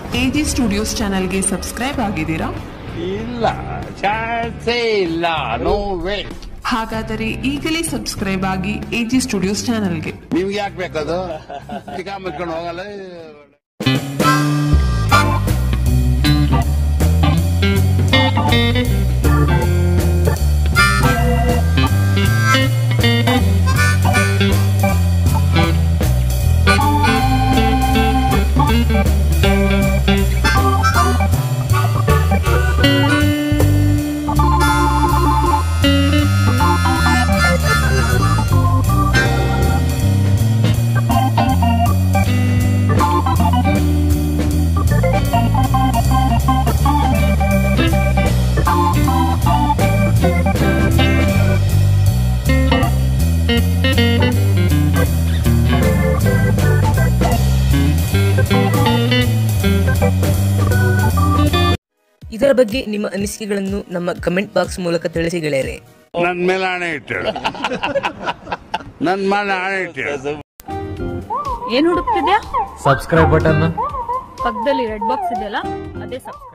AG studios ಚಾನೆಲ್ಗೆ subscribe ಆಗಿದ್ದೀರಾ ಇಲ್ಲ ಚಾನ್ಸೇ ಇಲ್ಲ ನೋ ವೇ ಹಾಗಾದರೆ ಈಗಲೇ ಸಬ್ಸ್ಕ್ರೈಬ್ ಆಗಿ ಎಜಿ ಸ್ಟುಡಿಯೋಸ್ ಚಾನೆಲ್ಗೆ ನಿಮ್ಗೆ ಯಾಕೆ ಬೇಕದು ಚಿಕ್ಕ ಮುಚ್ಕೊಂಡು ಹೋಗಲ್ಲ ಇದರ ಬಗ್ಗೆ ನಿಮ್ಮ ಅನಿಸಿಕೆಗಳನ್ನು ನಮ್ಮ ಕಮೆಂಟ್ ಬಾಕ್ಸ್ ಮೂಲಕ ತಿಳಿಸಿ ಗೆಳೆಯರೆ ನನ್ ಮೇಲೆ ಹಣೆ ಇಟ್ಟಳು ನನ್ ಮೇಲೆ ಹಣೆ ಇಟ್ಟಳು ಏನ್ ಹುಡುಕ್ತಿದ್ಯಾ ಸಬ್ಸ್ಕ್ರೈಬ್ ಬಟನ್ ಪಕ್ಕದಲ್ಲಿ ರೆಡ್ ಬಾಕ್ಸ್ ಇದೆಯಲ್ಲ ಅದೇ ಸಬ್ಸ್ಕ್ರೈಬ್